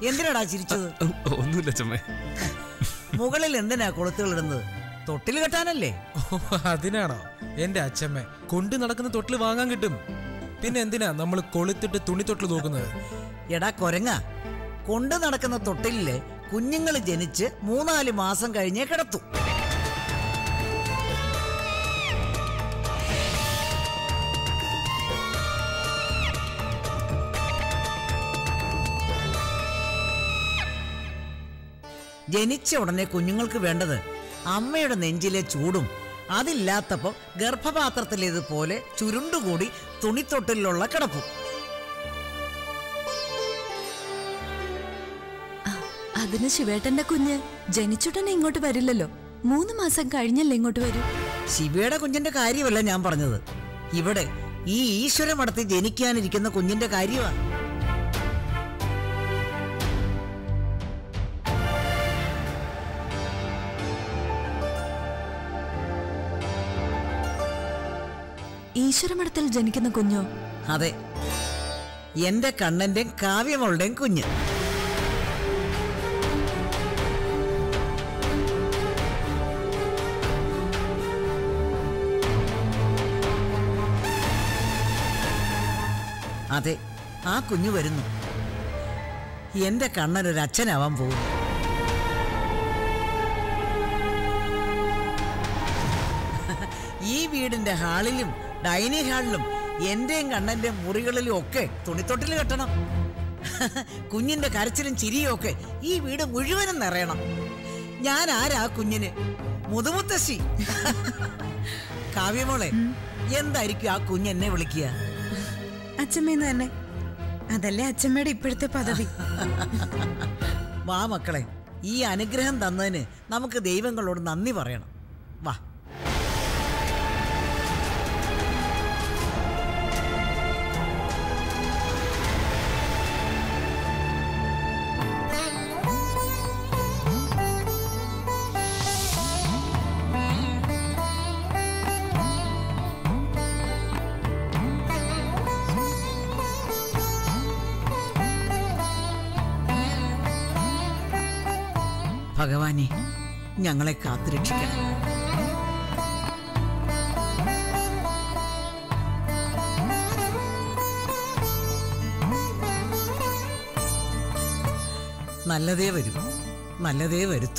എന്തിനാടാ ചിരിച്ചത് ഉം, ഒന്നുമില്ല അച്ഛമ്മേ മുകളിൽ എന്തിനാ കൊളുത്തുകൾ ഇടുന്നത് തൊട്ടിൽ കെട്ടാനല്ലേ ഓ, അതിനാണോ എന്റെ അച്ഛമ്മ കൊണ്ടു നടക്കുന്ന തൊട്ടിൽ വാങ്ങാൻ കിട്ടും പിന്നെ എന്തിനാ നമ്മൾ കൊളുത്തിട്ട് തുണി തൊട്ടിൽ നോക്കുന്നത് എടാ കൊരങ്ങ കൊണ്ടു നടക്കുന്ന തൊട്ടിലില് കുഞ്ഞുങ്ങൾ ജനിച്ച് മൂന്നാല് മാസം കഴിഞ്ഞേ കിടത്തു ജനിച്ച ഉടനെ കുഞ്ഞുങ്ങൾക്ക് വേണ്ടത് അമ്മയുടെ നെഞ്ചിലെ ചൂടും അതില്ലാത്തപ്പോ ഗർഭപാത്രത്തിലേതുപോലെ ചുരുണ്ടുകൂടി തുണിത്തൊട്ടിലുള്ള കിടപ്പും അതിന് ശിവേട്ടന്റെ കുഞ്ഞ് ജനിച്ചുടനെ ഇങ്ങോട്ട് വരില്ലല്ലോ മൂന്ന് മാസം കഴിഞ്ഞല്ലേ ഇങ്ങോട്ട് വരൂ ശിവയുടെ കുഞ്ഞിന്റെ കാര്യമല്ല ഞാൻ പറഞ്ഞത് ഇവിടെ ഈ ഈശ്വര മടത്തിൽ ജനിക്കാനിരിക്കുന്ന കുഞ്ഞിന്റെ കാര്യമാണ് ഈശ്വരമഠത്തിൽ ജനിക്കുന്ന കുഞ്ഞോ അതെ എന്റെ കണ്ണന്റെയും കാവ്യമകളുടെയും കുഞ്ഞ് അതെ ആ കുഞ്ഞു വരുന്നു എന്റെ കണ്ണൻ ഒരു അച്ഛനാവാൻ പോകുന്നു ഈ വീടിന്റെ ഹാളിലും ഡൈനിങ് ഹാളിലും എന്റെയും കണ്ണന്റെ മുറികളിലും ഒക്കെ തുണിത്തൊട്ടിൽ കെട്ടണം കുഞ്ഞിന്റെ കരച്ചിലും ചിരിയും ഒക്കെ ഈ വീട് മുഴുവനും നിറയണം ഞാൻ ആരാ കുഞ്ഞിന് മുതുമുത്തശ്ശി കാവ്യമോളെ എന്തായിരിക്കും ആ കുഞ്ഞ് എന്നെ വിളിക്കുക അച്ഛമ്മേന്ന് തന്നെ അതല്ലേ അച്ഛമ്മയുടെ ഇപ്പോഴത്തെ പദവി വാ മക്കളെ ഈ അനുഗ്രഹം തന്നതിന് നമുക്ക് ദൈവങ്ങളോട് നന്ദി പറയണം വാ ഭഗവാനെ ഞങ്ങളെ കാത്തുരക്ഷിക്കണം നല്ലതേ വരൂ നല്ലതേ വരുത്തു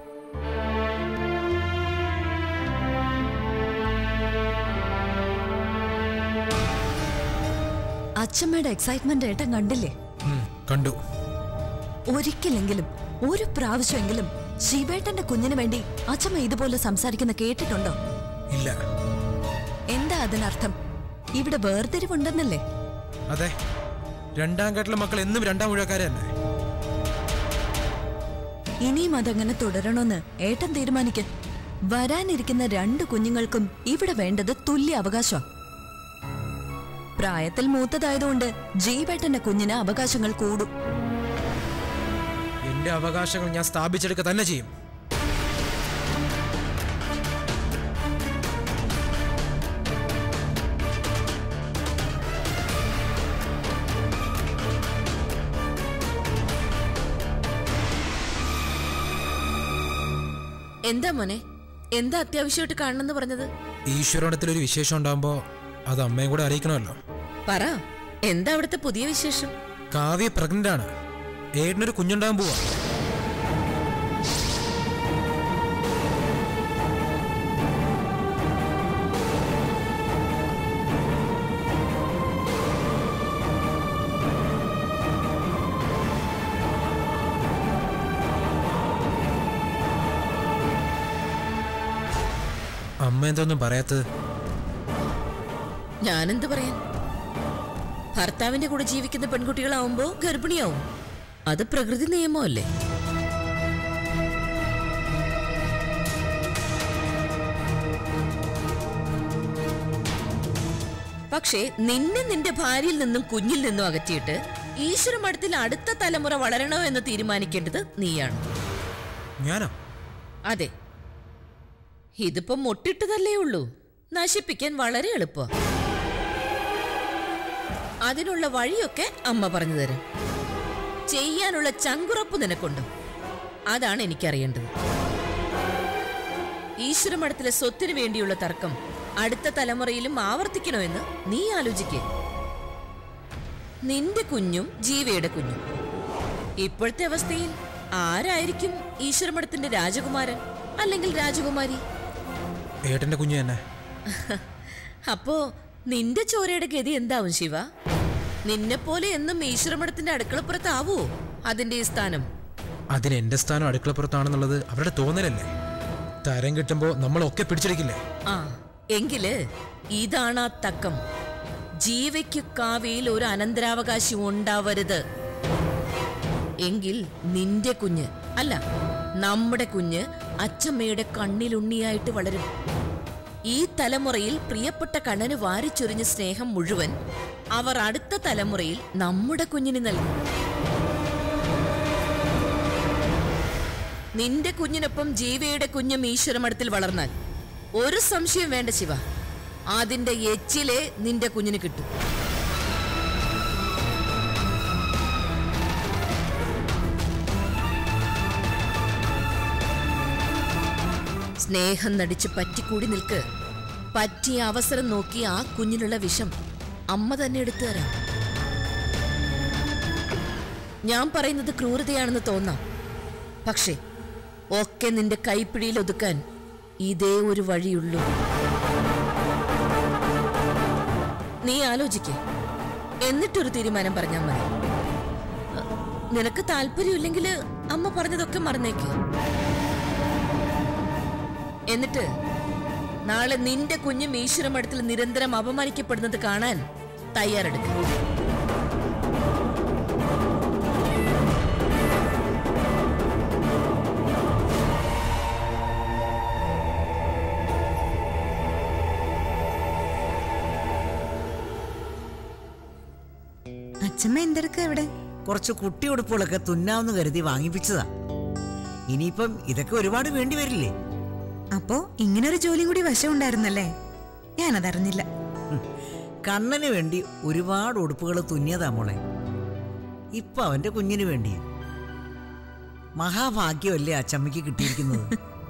അച്ഛമ്മയുടെ എക്സൈറ്റ്മെന്റ് ഏട്ടൻ കണ്ടില്ലേ ഉം, കണ്ടു ഒരിക്കലെങ്കിലും ഒരു പ്രാവശ്യമെങ്കിലും ശിവേട്ടന്റെ കുഞ്ഞിന് വേണ്ടി അച്ഛമ്മ ഇതുപോലെ സംസാരിക്കുന്ന കേട്ടിട്ടുണ്ടോ ഇല്ല എന്താ അതിനർത്ഥം ഇവിടെ വേർതിരിവുണ്ടെന്നല്ലേ അതെ രണ്ടാം ഘട്ടിലെ മക്കൾ എന്നും രണ്ടാം മുഴക്കാരെ തന്നെ ഇനിയും അതങ്ങനെ തുടരണമെന്ന് ഏട്ടൻ തീരുമാനിക്ക വരാനിരിക്കുന്ന രണ്ട് കുഞ്ഞുങ്ങൾക്കും ഇവിടെ വേണ്ടത് തുല്യ അവകാശം പ്രായത്തിൽ മൂത്തതായതുകൊണ്ട് ജീവേട്ടന്റെ കുഞ്ഞിന് അവകാശങ്ങൾ കൂടും എന്റെ അവകാശങ്ങൾ ഞാൻ സ്ഥാപിച്ചെടുക്കുക തന്നെ ചെയ്യും എന്താ മോനെ എന്താ അത്യാവശ്യമായിട്ട് കാണണമെന്ന് പറഞ്ഞത് ഈശ്വരത്തിൽ ഒരു വിശേഷം ഉണ്ടാകുമ്പോ അത് അമ്മയും കൂടെ അറിയിക്കണമല്ലോ പറ എന്താ അവിടുത്തെ പുതിയ വിശേഷം കാവ്യ പ്രഗ്നന്റ് ആണ് ഏട്ടനൊരു കുഞ്ഞുണ്ടാകാൻ പോവാ അമ്മ എന്തൊന്നും പറയാത്തത് ഞാനെന്ത് പറയാൻ ഭർത്താവിന്റെ കൂടെ ജീവിക്കുന്ന പെൺകുട്ടികളാവുമ്പോ ഗർഭിണിയാവും അത് പ്രകൃതി നിയമമല്ലേ പക്ഷേ നിന്നെ നിന്റെ ഭാര്യയിൽ നിന്നും കുഞ്ഞിൽ നിന്നും അകറ്റിയിട്ട് ഈശ്വര മഠത്തിൽ അടുത്ത തലമുറ വളരണോ എന്ന് തീരുമാനിക്കേണ്ടത് നീയാണ് ഞാനോ അതെ ഇതിപ്പോ മൊട്ടിട്ടതല്ലേ ഉള്ളൂ നശിപ്പിക്കാൻ വളരെ എളുപ്പം അതിനുള്ള വഴിയൊക്കെ അമ്മ പറഞ്ഞു തരും ചെയ്യാനുള്ള ചങ്കുറപ്പ് നിനക്കുണ്ടോ അതാണ് എനിക്കറിയേണ്ടത് ഈശ്വരമഠത്തിലെ സ്വത്തിനു വേണ്ടിയുള്ള തർക്കം അടുത്ത തലമുറയിലും ആവർത്തിക്കണോ എന്ന് നീ ആലോചിക്കേ നിന്റെ കുഞ്ഞും ജീവയുടെ കുഞ്ഞും ഇപ്പോഴത്തെ അവസ്ഥയിൽ ആരായിരിക്കും ഈശ്വരമഠത്തിന്റെ രാജകുമാരൻ അല്ലെങ്കിൽ രാജകുമാരി ഏട്ടന്റെ കുഞ്ഞു തന്നെ അപ്പോ നിന്റെ ചോരയുടെ ഗതി എന്താവും ശിവ നിന്നെ പോലെ എന്നും ഈശ്വരമഠത്തിന്റെ അടുക്കളപ്പുറത്താവോ അതിന്റെ ഈ സ്ഥാനം അതിന് എന്റെ സ്ഥാനം അടുക്കളപ്പുറത്താണെന്നുള്ളത് അവരുടെ തോന്നലല്ലേ തരം കിട്ടുമ്പോ നമ്മളൊക്കെ പിടിച്ചെടുക്കില്ലേ ആ എങ്കില് ഇതാണ് ആ തക്കം ജീവയ്ക്ക് കാവയിൽ ഒരു അനന്തരാവകാശി ഉണ്ടാവരുത് എങ്കിൽ നിന്റെ കുഞ്ഞ് അല്ല നമ്മുടെ കുഞ്ഞ് അച്ചമ്മയുടെ കണ്ണിലുണ്ണിയായിട്ട് വളരും ഈ തലമുറയിൽ പ്രിയപ്പെട്ട കണ്ണന് വാരിച്ചൊരിഞ്ഞ സ്നേഹം മുഴുവൻ അവർ അടുത്ത തലമുറയിൽ നമ്മുടെ കുഞ്ഞിന് നൽകും നിന്റെ കുഞ്ഞിനൊപ്പം ജീവയുടെ കുഞ്ഞും ഈശ്വരമഠത്തിൽ വളർന്നാൽ ഒരു സംശയം വേണ്ട ശിവ അതിന്റെ എച്ചിലെ നിന്റെ കുഞ്ഞിന് കിട്ടും സ്നേഹം നടിച്ച് പറ്റിക്കൂടി നിൽക്ക് പറ്റിയ അവസരം നോക്കി ആ കുഞ്ഞിനുള്ള വിഷം അമ്മ തന്നെ എടുത്തു തരാം ഞാൻ പറയുന്നത് ക്രൂരതയാണെന്ന് തോന്നാം പക്ഷേ ഒക്കെ നിന്റെ കൈപ്പിടിയിൽ ഒതുക്കാൻ ഇതേ ഒരു വഴിയുള്ളൂ നീ ആലോചിക്കേ എന്നിട്ടൊരു തീരുമാനം പറഞ്ഞാൽ മതി അ, നിനക്ക് താല്പര്യമില്ലെങ്കിൽ അമ്മ പറഞ്ഞതൊക്കെ മറന്നേക്ക് എന്നിട്ട് നാളെ നിന്റെ കുഞ്ഞും ഈശ്വരമഠത്തിൽ നിരന്തരം അപമാനിക്കപ്പെടുന്നത് കാണാൻ തയ്യാറെടുക്കും അച്ഛമ്മ എന്തെടുക്ക ഇവിടെ കുറച്ച് കുട്ടി ഉടുപ്പുകളൊക്കെ തുന്നാമെന്ന് കരുതി വാങ്ങിപ്പിച്ചതാ ഇനിയിപ്പം ഇതൊക്കെ ഒരുപാട് വേണ്ടി വരില്ലേ അപ്പോ ഇങ്ങനൊരു ജോലിയും കൂടി വശം ഉണ്ടായിരുന്നല്ലേ ഞാനതറിഞ്ഞില്ല ഹും. കണ്ണന് വേണ്ടി ഒരുപാട് ഉടുപ്പുകൾ തുന്നിയതാ മോളെ ഇപ്പൊ അവന്റെ കുഞ്ഞിന് വേണ്ടി മഹാഭാഗ്യമല്ലേ അച്ചമ്മയ്ക്ക് കിട്ടിയിരിക്കുന്നത്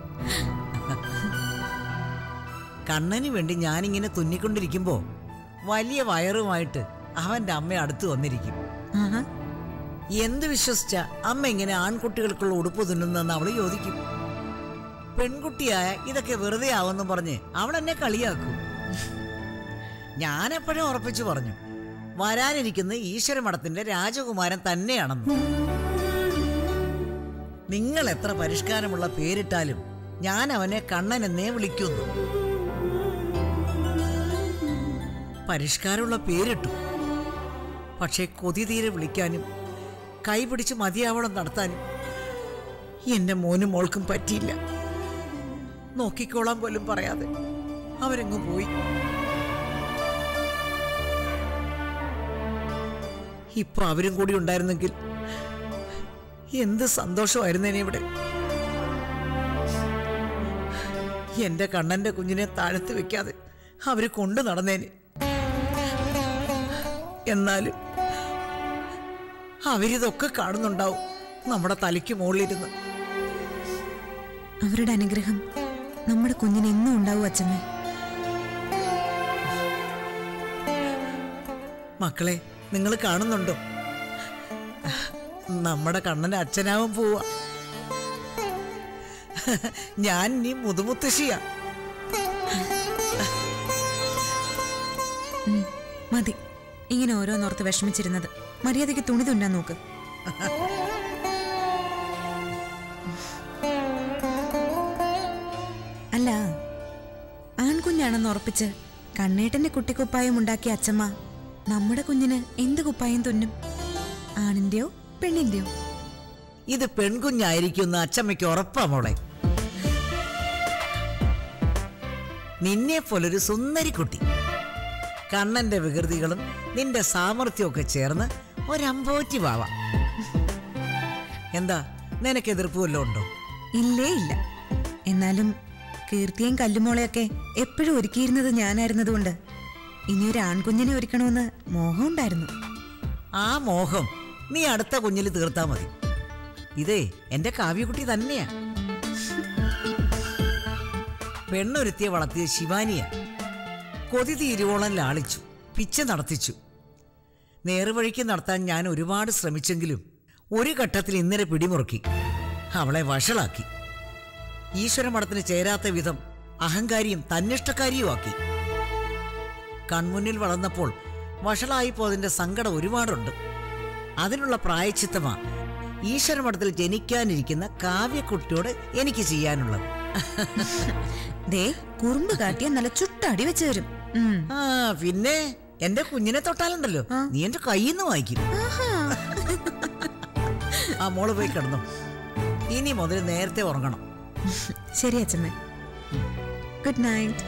കണ്ണന് വേണ്ടി ഞാനിങ്ങനെ തുന്നിക്കൊണ്ടിരിക്കുമ്പോ വലിയ വയറുമായിട്ട് അവന്റെ അമ്മ അടുത്ത് വന്നിരിക്കും ആഹാ എന്ത് വിശ്വസിച്ച അമ്മ ഇങ്ങനെ ആൺകുട്ടികൾക്കുള്ള ഉടുപ്പ് തുന്നുന്നെന്ന് അവള് ചോദിക്കും പെൺകുട്ടിയായ ഇതൊക്കെ വെറുതെ ആവെന്ന് പറഞ്ഞ് അവൾ എന്നെ കളിയാക്കും ഞാൻ എപ്പോഴും ഉറപ്പിച്ചു പറഞ്ഞു വരാനിരിക്കുന്ന ഈശ്വരമഠത്തിന്റെ രാജകുമാരൻ തന്നെയാണെന്ന് നിങ്ങൾ എത്ര പരിഷ്കാരമുള്ള പേരിട്ടാലും ഞാൻ അവനെ കണ്ണൻ എന്നേ വിളിക്കുന്നു പരിഷ്കാരമുള്ള പേരിട്ടു പക്ഷേ കൊതി തീരെ വിളിക്കാനും കൈപിടിച്ച് മതിയാവളം നടത്താനും എന്റെ മോനും മോൾക്കും പറ്റിയില്ല നോക്കിക്കോളാൻ പോലും പറയാതെ അവരെങ്ങ് പോയി ഇപ്പൊ അവരും കൂടി ഉണ്ടായിരുന്നെങ്കിൽ എന്ത് സന്തോഷമായിരുന്നേനെ ഇവിടെ എന്റെ കണ്ണന്റെ കുഞ്ഞിനെ താഴത്ത് വെക്കാതെ അവര് കൊണ്ടു നടന്നേനെ എന്നാലും അവരിതൊക്കെ കാണുന്നുണ്ടാവും നമ്മുടെ തലയ്ക്ക് മുകളിലിരുന്ന് അവരുടെ അനുഗ്രഹം നമ്മുടെ കുഞ്ഞിന് എന്നും ഉണ്ടാവും അച്ഛമ്മ മക്കളെ നിങ്ങൾ കാണുന്നുണ്ടോ നമ്മുടെ കണ്ണന്റെ അച്ഛനാവും പോവാ ഞാൻ ഇനി മുതുമുത്തശ്ശിയാ ഉം, മതി ഇങ്ങനെ ഓരോന്നോർത്ത് വിഷമിച്ചിരുന്നത് മര്യാദയ്ക്ക് തുണി തുന്നാൻ നോക്ക് അല്ല ആൺകുഞ്ഞാണെന്ന് ഉറപ്പിച്ച് കണ്ണേട്ടന്റെ കുട്ടിക്കുപ്പായം ഉണ്ടാക്കിയ അച്ഛമ്മ നമ്മുടെ കുഞ്ഞിന് എന്ത് കുപ്പായം തുന്നും ആണിന്റെയോ പെണ്ണിന്റെയോ ഇത് പെൺകുഞ്ഞായിരിക്കും അച്ചമ്മയ്ക്ക് ഉറപ്പാ മോളെ നിന്നെ പോലൊരു സുന്ദരിക്കുട്ടി കണ്ണന്റെ വികൃതികളും നിന്റെ സാമർഥ്യമൊക്കെ ചേർന്ന് ഒരമ്പോറ്റി വാവ എന്താ നിനക്ക് എതിർപ്പ് വല്ലതും ഉണ്ടോ ഇല്ലേ ഇല്ല എന്നാലും കീർത്തിയും കല്ലുമോളെയൊക്കെ എപ്പോഴും ഒരുക്കിയിരുന്നത് ഞാനായിരുന്നതുകൊണ്ട് ഇനി ഒരു ആൺകുഞ്ഞിനെ ഒരുക്കണമെന്ന് മോഹം ഉണ്ടായിരുന്നു ആ മോഹം നീ അടുത്ത കുഞ്ഞിൽ തീർത്താ മതി ഇതേ എന്റെ കാവ്യക്കുട്ടി തന്നെയാ പെണ്ണൊരുത്തിയെ വളർത്തിയ ശിവാനിയ കൊതി തീരുവോളം ലാളിച്ചു പിച്ച നടത്തിച്ചു നേർവഴിക്ക് നടത്താൻ ഞാൻ ഒരുപാട് ശ്രമിച്ചെങ്കിലും ഒരു ഘട്ടത്തിൽ ഇന്നലെ പിടിമുറുക്കി അവളെ വഷളാക്കി ഈശ്വരമഠത്തിന് ചേരാത്ത വിധം അഹങ്കാരിയും തന്നിഷ്ടക്കാരിയുമാക്കി കൺമുന്നിൽ വളർന്നപ്പോൾ വഷളായിപ്പോതിന്റെ സങ്കടം ഒരുപാടുണ്ട് അതിനുള്ള പ്രായച്ചിത്തമാ ഈശ്വരമഠത്തിൽ ജനിക്കാനിരിക്കുന്ന കാവ്യക്കുട്ടിയോട് എനിക്ക് ചെയ്യാനുള്ളത് ദേ കുറുമ്പ് കാട്ടിയ നല്ല ചുട്ടടി വെച്ച് തരും ഉം. ആ പിന്നെ എന്റെ കുഞ്ഞിനെ തൊട്ടാലുണ്ടല്ലോ നീ എന്റെ കയ്യിൽ നിന്ന് വായിക്കും ആ മോള് പോയി കിടന്നു ഇനി മുതൽ നേരത്തെ ഉറങ്ങണം ശരി അച്ഛമ്മ ഗുഡ് നൈറ്റ്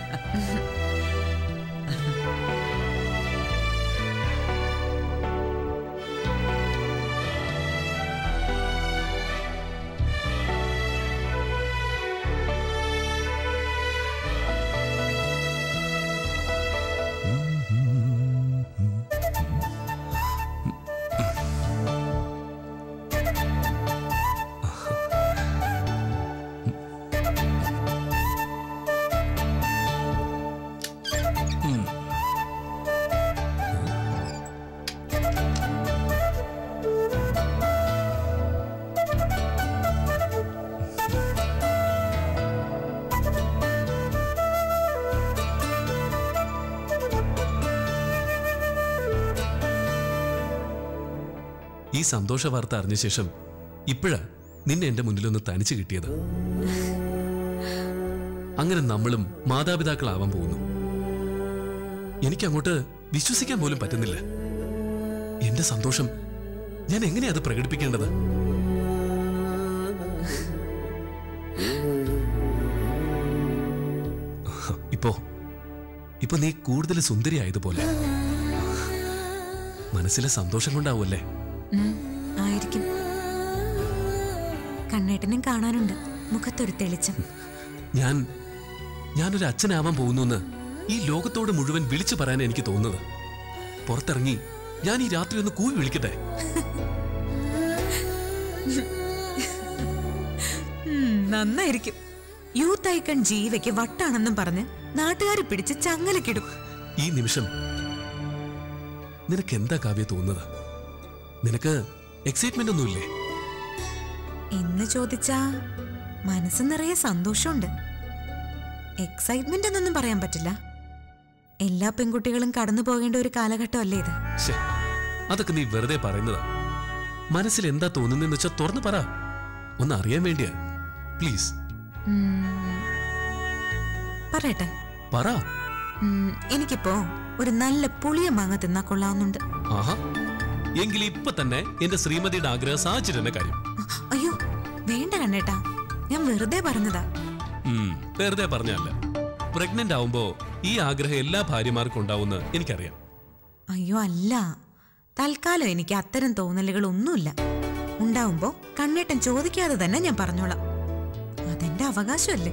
ഈ സന്തോഷ വാർത്ത അറിഞ്ഞ ശേഷം ഇപ്പോഴാ നിന്നെ എന്റെ മുന്നിലൊന്ന് തനിച്ചു കിട്ടിയത് അങ്ങനെ നമ്മളും മാതാപിതാക്കളാവാൻ പോകുന്നു എനിക്ക് അങ്ങോട്ട് വിശ്വസിക്കാൻ പോലും പറ്റുന്നില്ല എന്റെ സന്തോഷം ഞാൻ എങ്ങനെയാ അത് പ്രകടിപ്പിക്കേണ്ടത് ഇപ്പോ ഇപ്പൊ നീ കൂടുതൽ സുന്ദരിയായതുപോലെ മനസ്സിലെ സന്തോഷം കൊണ്ടാവുമല്ലേ ഉം, ആയിരിക്കും കണ്ണേട്ടനും കാണാനുണ്ട് മുഖത്തൊരു തെളിച്ചം ഞാൻ ഞാനൊരു അച്ഛനാവാൻ പോകുന്നു ഈ ലോകത്തോട് മുഴുവൻ വിളിച്ചു പറയാൻ എനിക്ക് തോന്നുന്നത് പുറത്തിറങ്ങി ഞാൻ ഈ രാത്രി ഒന്ന് കൂവി വിളിക്കട്ടെ ഉം, നന്നായിരിക്കും യൂത്ത് ഐക്കൺ ജീവയ്ക്ക് വട്ടാണെന്നും പറഞ്ഞ് നാട്ടുകാരെ പിടിച്ച് ചങ്ങലക്കിടും ഈ നിമിഷം നിനക്ക് എന്താ കാവ്യ തോന്നുന്നത് നിനക്ക് എക്സൈറ്റ്മെന്റ് ഒന്നുമില്ലേ എന്ന് ചോദിച്ചാ മനസ്സ് നിറയെ സന്തോഷമുണ്ട് എക്സൈറ്റ്മെന്റ് എന്നൊന്നും പറയാൻ പറ്റില്ല എല്ലാ പെൺകുട്ടികളും കടന്നു പോകേണ്ട ഒരു കാലഘട്ടം അല്ലേ ഇത് ശ്ശെ, അതൊക്കെ നീ വെറുതെ പറയുന്നതാ മനസ്സിൽ എന്താ തോന്നുന്നതെന്ന് വെച്ചാ തുറന്നു പറ ഒന്ന് അറിയാൻ വേണ്ടിയാ പ്ലീസ് ഉം, പറയട്ടെ പറ ഉം, എനിക്കിപ്പോ ഒരു നല്ല പുളിയ മാങ്ങ തിന്നാ കൊള്ളാവുന്നുണ്ട് ആഹാ എങ്കിൽ ഇപ്പൊ തന്നെ എന്റെ ശ്രീമതിയുടെ ആഗ്രഹം സാധിച്ചിട്ടെന്നെ കാര്യം അയ്യോ വേണ്ട കണ്ണേട്ടാ ഞാൻ വെറുതെ പറഞ്ഞതാ ഉം, വെറുതെ പറഞ്ഞല്ല പ്രഗ്നന്റ് ആവുമ്പോ ഈ ആഗ്രഹം എല്ലാ ഭാര്യമാർക്കും ഉണ്ടാവുമെന്ന് എനിക്കറിയാം അയ്യോ അല്ല തൽക്കാലം എനിക്ക് അത്തരം തോന്നലുകൾ ഒന്നുമില്ല ഉണ്ടാവുമ്പോ കണ്ണേട്ടൻ ചോദിക്കാതെ തന്നെ ഞാൻ പറഞ്ഞോളാം അതെന്റെ അവകാശമല്ലേ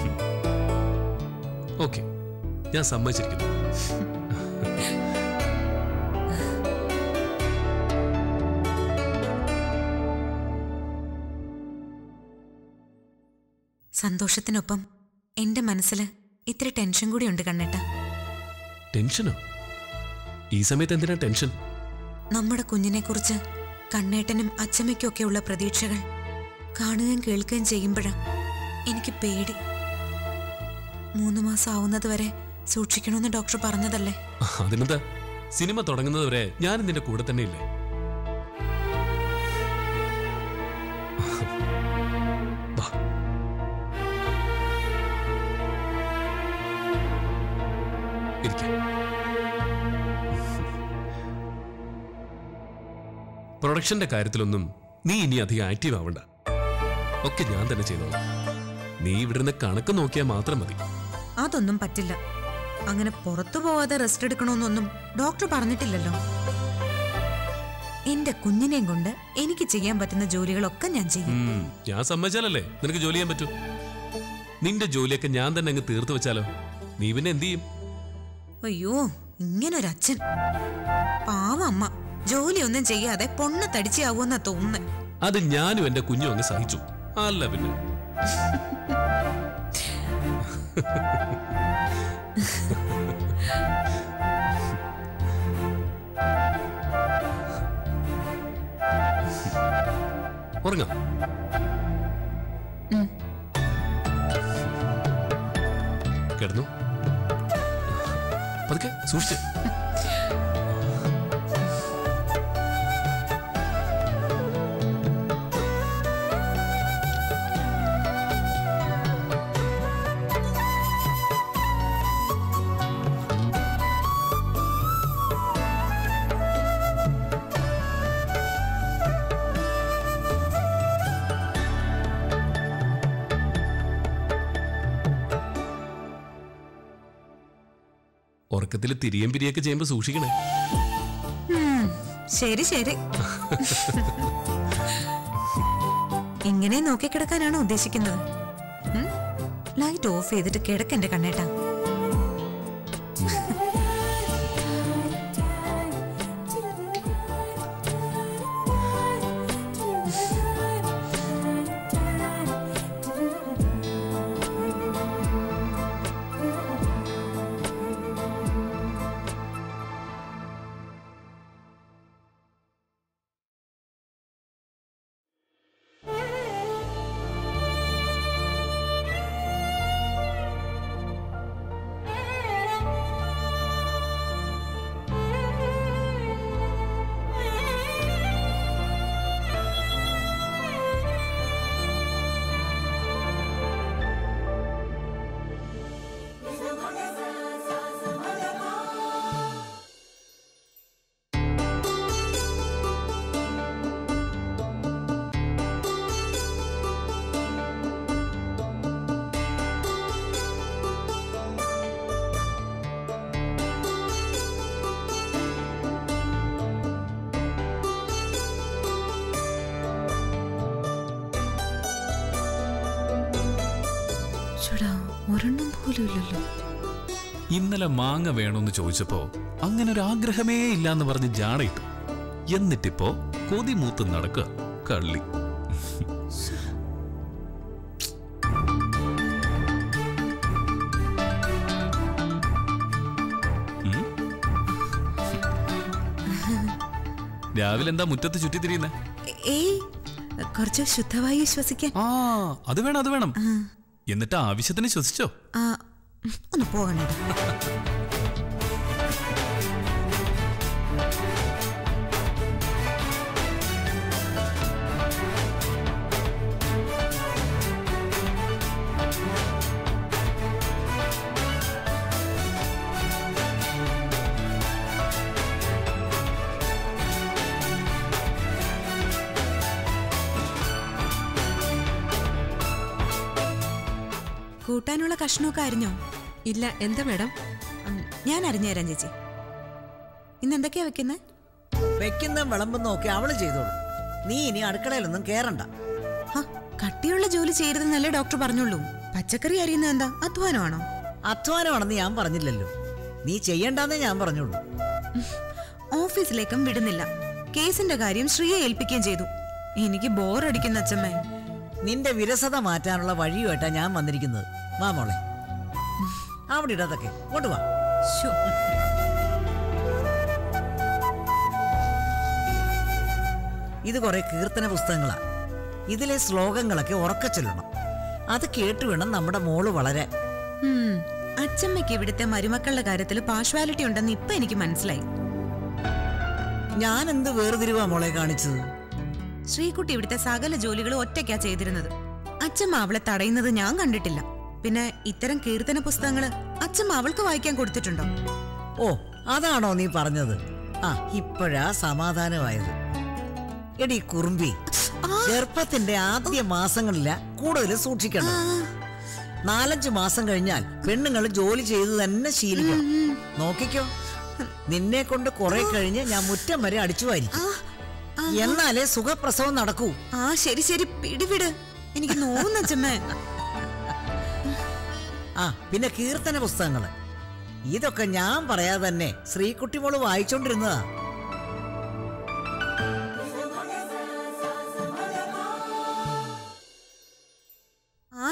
ഓക്കെ ഞാൻ സമ്മതിച്ചിരിക്കുന്നു സന്തോഷത്തിനൊപ്പം എന്റെ മനസ്സിൽ ഇത്തിരി ടെൻഷൻ കൂടി ഉണ്ട് കണ്ണേട്ട ടെൻഷനോ ഈ സമയത്ത് എന്തിനാ ടെൻഷൻ നമ്മുടെ കുഞ്ഞിനെ കുറിച്ച് കണ്ണേട്ടനും അച്ചമ്മയ്ക്കും ഒക്കെയുള്ള പ്രതീക്ഷകൾ കാണുകയും കേൾക്കുകയും ചെയ്യുമ്പോഴാ എനിക്ക് പേടി മൂന്ന് മാസം ആവുന്നത് വരെ സൂക്ഷിക്കണമെന്ന് ഡോക്ടർ പറഞ്ഞതല്ലേ അതിനെന്താ സിനിമ തുടങ്ങുന്നത് വരെ ഞാൻ നിന്റെ കൂടെ തന്നെ ഇല്ലേ വാ. ഇരിക്ക്. പ്രൊഡക്ഷന്റെ കാര്യത്തിലൊന്നും നീ ഇനി അധികം ആക്റ്റീവ് ആവണ്ട ഒക്കെ ഞാൻ തന്നെ ചെയ്തോളാം നീ ഇവിടുന്ന് കണക്ക് നോക്കിയാൽ മാത്രം മതി അതൊന്നും പറ്റില്ല അങ്ങനെ പുറത്തു പോവാതെ റെസ്റ്റ് എടുക്കണമെന്നൊന്നും ഡോക്ടർ പറഞ്ഞിട്ടില്ലല്ലോ എന്റെ കുഞ്ഞിനെയും കൊണ്ട് എനിക്ക് ചെയ്യാൻ പറ്റുന്ന ജോലികളൊക്കെ ഞാൻ ചെയ്യും ഉം, ഞാൻ സമ്മതിച്ചാലല്ലേ നിനക്ക് ജോലി ചെയ്യാൻ പറ്റൂ നിന്റെ ജോലിയൊക്കെ ഞാൻ തന്നെ അങ്ങ് തീർത്തു വെച്ചാലോ നീ പിന്നെ എന്ത് ചെയ്യും അയ്യോ ഇങ്ങനൊരച്ഛൻ പാവ അമ്മ ജോലിയൊന്നും ചെയ്യാതെ പൊണ്ണ തടിച്ചാവൂന്നാ തോന്നുന്നത് അത് ഞാനും എന്റെ കുഞ്ഞും അങ്ങ് സഹിച്ചു അല്ല പിന്നെ ഉറങ്ങാം കിടന്നു പതുക്കെ സൂക്ഷിച്ച് ഉറക്കത്തിൽ തിരിയും പിരിയൊക്കെ ചെയ്യുമ്പോ സൂക്ഷിക്കണേ ശരി ശരി ഇങ്ങനെ നോക്കിക്കിടക്കാനാണോ ഉദ്ദേശിക്കുന്നത് ഉം? ലൈറ്റ് ഓഫ് ചെയ്തിട്ട് കിടക്കെന്റെ കണ്ണേട്ടാ ഒരെണ്ണം പോലും ഇല്ലല്ലോ ഇന്നലെ മാങ്ങ വേണമെന്ന് ചോദിച്ചപ്പോ അങ്ങനെ ഒരു ആഗ്രഹമേ ഇല്ലാന്ന് പറഞ്ഞ് ജാടയിട്ടു എന്നിട്ടിപ്പോ കൊതി മൂത്ത് നടക്കുക കള്ളി ഉം. രാവിലെ എന്താ മുറ്റത്ത് ചുറ്റിത്തിരിയുന്നേ ഏയ് കുറച്ച് ശുദ്ധവായു ശ്വസിക്കാൻ ആ അത് വേണം അത് വേണം എന്നിട്ട് ആവശ്യത്തിന് ശ്വസിച്ചോ ആ ഒന്ന് പോകണേ കൂട്ടാനുള്ള കഷ്ണമൊക്കെ അരിഞ്ഞോ ഇല്ല എന്താ മാഡം ഉം, ഞാൻ അരിഞ്ഞു തരാം ചേച്ചി ഇന്ന് എന്തൊക്കെയാ വെക്കുന്നത് വെക്കുന്ന വിളമ്പുന്ന ഒക്കെ അവള് ചെയ്തോളൂ നീ ഇനി അടുക്കളയിലൊന്നും കേറണ്ട കട്ടിയുള്ള ജോലി ചെയ്യരുതെന്നല്ലേ ഡോക്ടർ പറഞ്ഞുള്ളൂ പച്ചക്കറി അരിയുന്നത് എന്താ അധ്വാനമാണോ അധ്വാനമാണെന്ന് ഞാൻ പറഞ്ഞില്ലല്ലോ നീ ചെയ്യണ്ടെന്നേ ഞാൻ പറഞ്ഞുള്ളൂ ഓഫീസിലേക്കും വിടുന്നില്ല കേസിന്റെ കാര്യം ശ്രീയെ ഏൽപ്പിക്കുകയും ചെയ്തു എനിക്ക് ബോറടിക്കുന്ന അച്ഛമ്മേ നിന്റെ വിരസത മാറ്റാനുള്ള വഴിയുമായിട്ടാ ഞാൻ വന്നിരിക്കുന്നത് വാ മോളെ അവിടെ ഇടതൊക്കെ ഇങ്ങോട്ട് വാ ശോ. ഇത് കുറെ കീർത്തന പുസ്തകങ്ങളാ ഇതിലെ ശ്ലോകങ്ങളൊക്കെ ഉറക്ക ചൊല്ലണം അത് കേട്ടു വേണം നമ്മുടെ മോള് വളരാൻ ഉം, അച്ഛമ്മയ്ക്ക് ഇവിടുത്തെ മരുമക്കളുടെ കാര്യത്തിൽ പാഷ്വാലിറ്റി ഉണ്ടെന്ന് ഇപ്പൊ എനിക്ക് മനസ്സിലായി ഞാൻ എന്ത് വേർതിരിവാ മോളെ കാണിച്ചത് ശ്രീകുട്ടി ഇവിടുത്തെ സകല ജോലികളും ഒറ്റയ്ക്കാ ചെയ്തിരുന്നത് അച്ഛമ്മ അവളെ തടയുന്നത് ഞാൻ കണ്ടിട്ടില്ല പിന്നെ ഇത്തരം കീർത്തന പുസ്തകങ്ങള് അച്ഛമ്മ അവൾക്ക് വായിക്കാൻ കൊടുത്തിട്ടുണ്ടോ ഓ അതാണോ നീ പറഞ്ഞത് ആ ഇപ്പോഴാ സമാധാനമായത് എടി കുറുമ്പി ഗർഭത്തിന്റെ ആദ്യ മാസങ്ങളില കൂടുതൽ സൂക്ഷിക്കണം നാലഞ്ച് മാസം കഴിഞ്ഞാൽ പെണ്ണുങ്ങൾ ജോലി ചെയ്ത് തന്നെ ശീലിക്കണം നോക്കിക്കോ നിന്നെ കൊണ്ട് കുറെ കഴിഞ്ഞ് ഞാൻ മുറ്റം വരെ അടിച്ചു വാരിക്കും എന്നാലേ സുഖപ്രസവം നടക്കൂ ആ ശരി ശരി പിടിവിട് എനിക്ക് നോവുന്ന അച്ഛമ്മേ ആ പിന്നെ കീർത്തന പുസ്തകങ്ങള് ഇതൊക്കെ ഞാൻ പറയാതെ തന്നെ ശ്രീകുട്ടി മോള് വായിച്ചോണ്ടിരുന്നതാ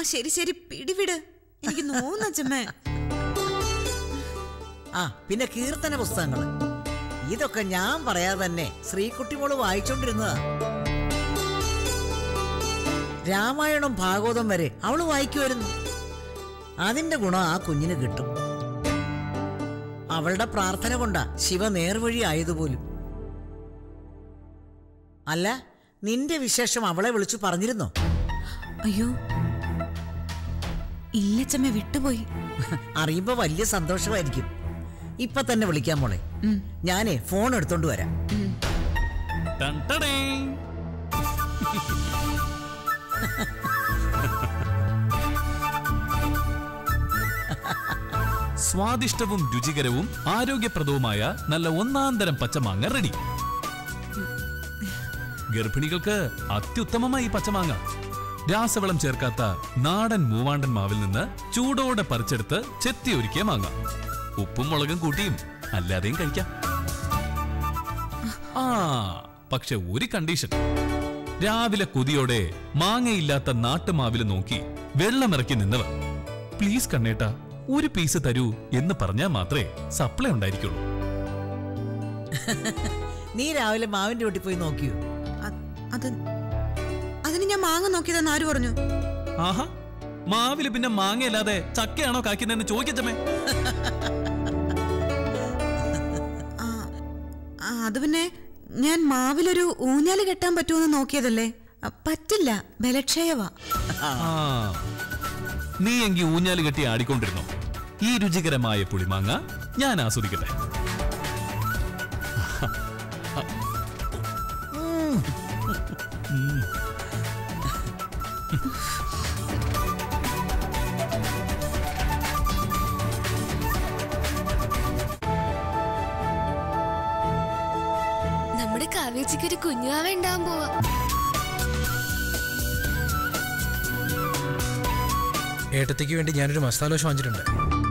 ശരി ശരി പിടിവിട് എനിക്ക് നോവുന്നു അച്ഛമ്മേ ആ പിന്നെ കീർത്തന പുസ്തകങ്ങൾ ഇതൊക്കെ ഞാൻ പറയാതെ തന്നെ ശ്രീകുട്ടിമോള് വായിച്ചോണ്ടിരുന്നതാ രാമായണം ഭാഗവതം വരെ അവള് വായിക്കുമായിരുന്നു അതിന്റെ ഗുണം ആ കുഞ്ഞിന് കിട്ടും അവളുടെ പ്രാർത്ഥന കൊണ്ടാ ശിവ നേർവഴി ആയതുപോലും അല്ല നിന്റെ വിശേഷം അവളെ വിളിച്ചു പറഞ്ഞിരുന്നോ അയ്യോ ഇല്ലച്ചമ്മ വിട്ടുപോയി അറിയുമ്പോ വലിയ സന്തോഷമായിരിക്കും ഇപ്പൊ തന്നെ വിളിക്കാൻ മോളെ ഞാനേ ഫോൺ എടുത്തോണ്ട് വരാം ടൺ ടടേ. സ്വാദിഷ്ടവും രുചികരവും ആരോഗ്യപ്രദവുമായ നല്ല ഒന്നാന്തരം പച്ചമാങ്ങ റെഡി ഗർഭിണികൾക്ക് അത്യുത്തമമായി ഈ പച്ചമാങ്ങ രാസവളം ചേർക്കാത്ത നാടൻ മൂവാണ്ടൻ മാവിൽ നിന്ന് ചൂടോടെ പറിച്ചെടുത്ത് ചെത്തി ഒരുക്കിയ മാങ്ങ ഉപ്പും മുളകും കൂട്ടിയും അല്ലാതെയും കഴിക്കാം ആ പക്ഷെ ഒരു കണ്ടീഷൻ രാവിലെ കൊതിയോടെ മാങ്ങയില്ലാത്ത നാട്ടുമാവിൽ നോക്കി വെള്ളമിറക്കി നിന്നവർ പ്ലീസ് കണ്ണേട്ട ഒരു പീസ് തരൂ എന്ന് പറഞ്ഞാൽ മാത്രമേ സപ്ലൈ ഉണ്ടായിരിക്കുള്ളൂ നീ രാവിലെ മാവിന്റെ വീട്ടിൽ പോയി നോക്കിയോ അ- അത് അതിന് ഞാൻ മാങ്ങ നോക്കിയതെന്ന് ആര് പറഞ്ഞു ആഹാ മാവില് പിന്നെ മാങ്ങയില്ലാതെ ചക്കയാണോ കായ്ക്കുന്നതെന്ന് ചോദിക്കച്ചമ്മേ ആ, ആ, അത് പിന്നെ ഞാൻ മാവിലൊരു ഊഞ്ഞാല് കെട്ടാൻ പറ്റുമെന്ന് നോക്കിയതല്ലേ അ, പറ്റില്ല ബലക്ഷയവാ ആ നീ എങ്കി ഊഞ്ഞാല് കെട്ടി ആടിക്കൊണ്ടിരുന്നോ ഈ രുചികരമായ പുളിമാങ്ങ ഞാൻ ആസ്വദിക്കട്ടെ നമ്മുടെ കാവേച്ചിക്ക് ഒരു കുഞ്ഞുവാവ ഉണ്ടാവാൻ പോവാ ഏട്ടത്തിക്ക് വേണ്ടി ഞാനൊരു മസാല ദോശ വാങ്ങിച്ചിട്ടുണ്ട്